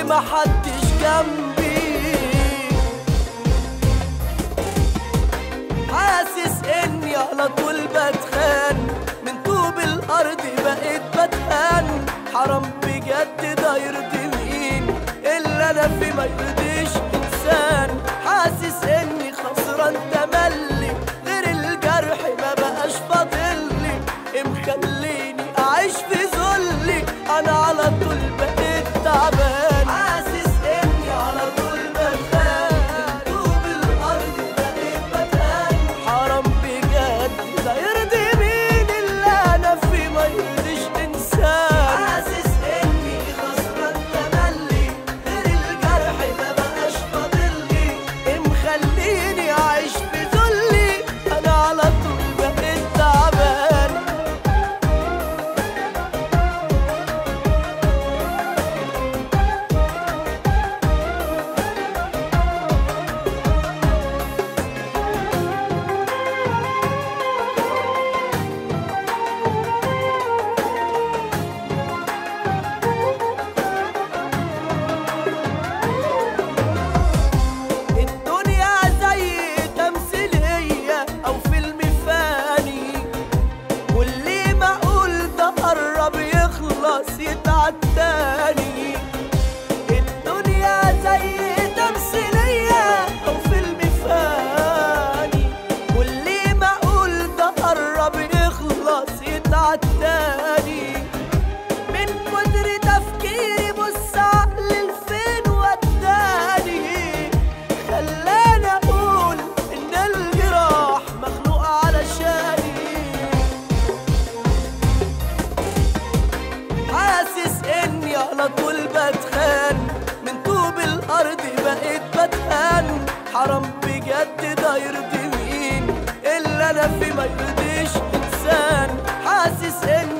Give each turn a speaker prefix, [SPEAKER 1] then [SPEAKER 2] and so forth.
[SPEAKER 1] ومحدش جنبي حاسس اني على طول بتخان من طوب الارض بقيت بتهان حرام بجد ده يرضي مين الا انا في ما يرضيش انسان حاسس اني خسران تملي غير الجرح ما بقاش فاضلي مخليني اعيش في ذلي انا على طول بقيت تعبان حاسس اني على طول بتهان طوب الارض بقيت بتهان حرام بجد ده يرضي مين الا انا في ما يرضيش انسان حاسس اني خسران تملي غير الجرح ما بقاش فاضلي مخليني اعيش في ذلي انا على طول بقيت تعبان الدنيا زي تمثيلية أو فيلم فاني واللي ما أقول ده قرب يخلص يتعد تاني الدنيا زي تمثيلية أو فيلم فاني واللي ما أقول ده قرب يخلص يتعد تاني من كتر تفكيري بص عقلي لفين وداني خلاني اقول ان الجراح مخلوق علشاني حاسس اني على طول بتخان من طوب الارض بقيت بتهان حرام بجد ده يرضي مين الا انا في ما يرضيش انسان حاسس اني